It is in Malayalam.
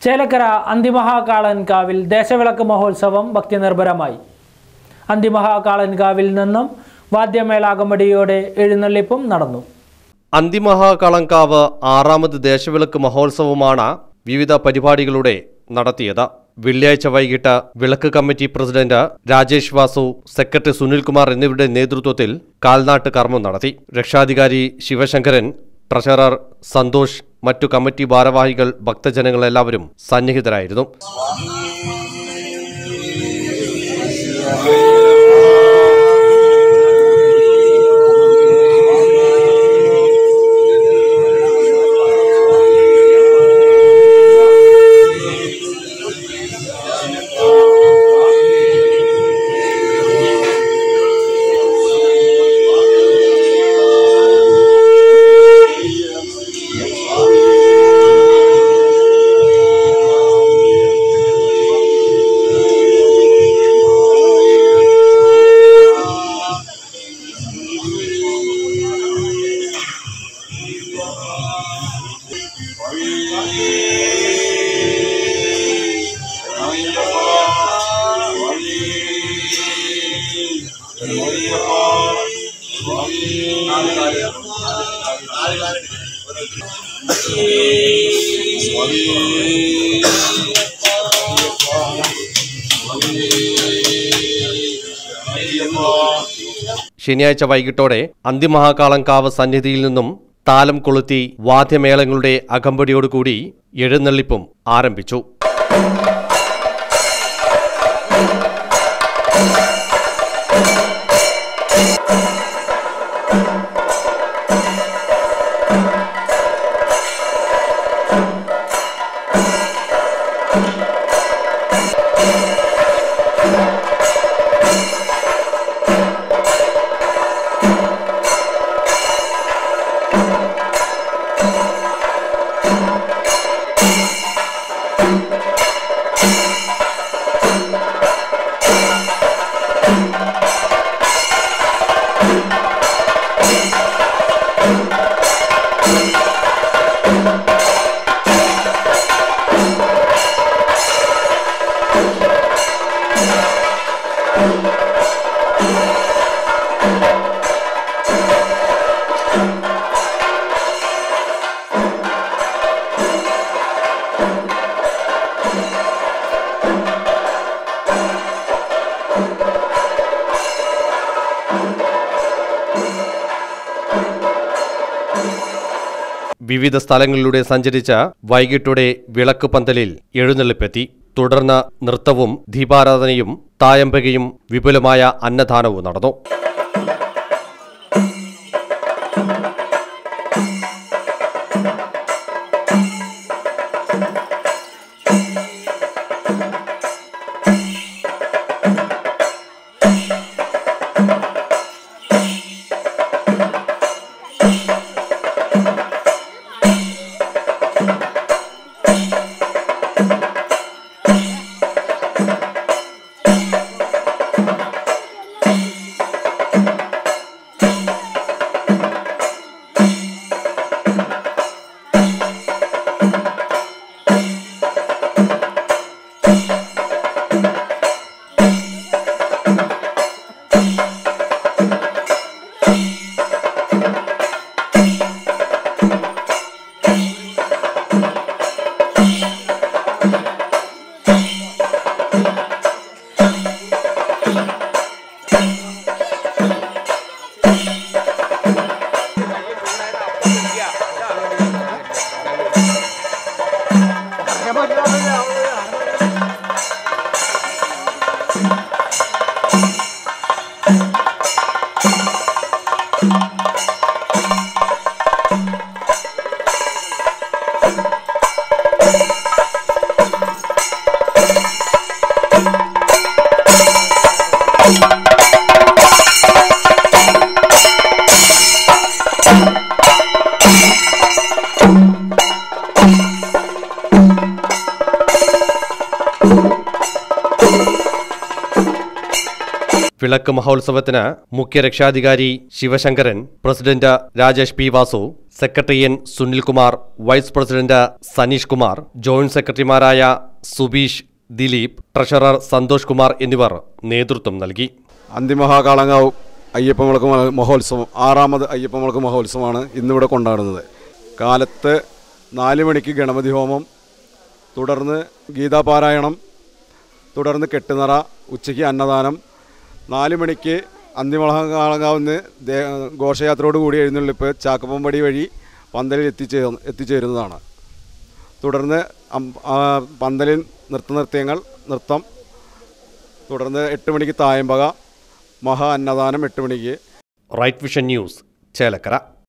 ചേലക്കര അന്തിമഹാകാളൻകാവിൽ ദേശവിളക്ക് മഹോത്സവം ഭക്തിനിർഭരമായി അന്തിമഹാകാളൻകാവിൽ നിന്നും വാദ്യമേള അകമ്പടിയോടെ എഴുന്നള്ളിപ്പും നടന്നു അന്തിമഹാകളങ്കാവ് ആറാമത് ദേശവിളക്ക് മഹോത്സവമാണ് വിവിധ പരിപാടികളുടെ നടത്തിയത് വെള്ളിയാഴ്ച വൈകിട്ട് വിളക്ക് committee president Rajesh Vasu secretary Sunilkumar എന്നിവരുടെ നേതൃത്വത്തിൽ കാൽനാട്ട് കർമ്മം നടത്തി രക്ഷാധികാരി ശിവശങ്കരൻ ട്രഷറർ സന്തോഷ് മറ്റു കമ്മിറ്റി ഭാരവാഹികൾ ഭക്തജനങ്ങൾ എല്ലാവരും സന്നിഹിതരായിരുന്നു ശനിയാഴ്ച വൈകിട്ടോടെ അന്തിമഹാകാളങ്കാവ് സന്നിധിയിൽ നിന്നും താലം കൊളുത്തി വാദ്യമേളങ്ങളുടെ അകമ്പടിയോടുകൂടി എഴുന്നള്ളിപ്പും ആരംഭിച്ചു വിവിധ സ്ഥലങ്ങളിലൂടെ സഞ്ചരിച്ച വൈകിട്ടോടെ വിളക്ക് പന്തലിൽ എഴുന്നള്ളിപ്പെത്തി തുടർന്ന് നൃത്തവും ദീപാരാധനയും തായമ്പകയും വിപുലമായ അന്നദാനവും നടന്നു വിളക്ക് മഹോത്സവത്തിന് മുഖ്യ രക്ഷാധികാരി Sivasankaran president Rajesh P Vasu secretary N Sunilkumar vice president Saneesh Kumar joint സെക്രട്ടറിമാരായ സുബീഷ് ദിലീപ് ട്രഷറർ സന്തോഷ് കുമാർ എന്നിവർ നേതൃത്വം നൽകി അന്തിമഹാകാളങ്കാവ് അയ്യപ്പമുളക്ക് മഹ- മഹോത്സവം ആറാമത് അയ്യപ്പമുളക്ക് മഹോത്സവമാണ് ഇന്നിവിടെ കൊണ്ടാടുന്നത് കാലത്ത് നാല് മണിക്ക് ഗണപതി ഹോമം തുടർന്ന് ഗീതാപാരായണം തുടർന്ന് കെട്ടുനിറ ഉച്ചയ്ക്ക് അന്നദാനം നാല് മണിക്ക് അന്തിമഹാകാളങ്കാവിന്ന് ദേ ഘോഷയാത്രയോട് കൂടി എഴുന്നള്ളിപ്പ് ചാക്കപ്പമ്പടി വഴി പന്തലിൽ എത്തിച്ചേ എത്തിച്ചേരുന്നതാണ് തുടർന്ന് അം- ആ പന്തലിൽ നൃത്തനൃത്യങ്ങൾ നൃത്തം തുടർന്ന് എട്ട് മണിക്ക് തായമ്പക മഹാ അന്നദാനം എട്ട് മണിക്ക് റൈറ്റ് വിഷൻ ന്യൂസ് ചേലക്കര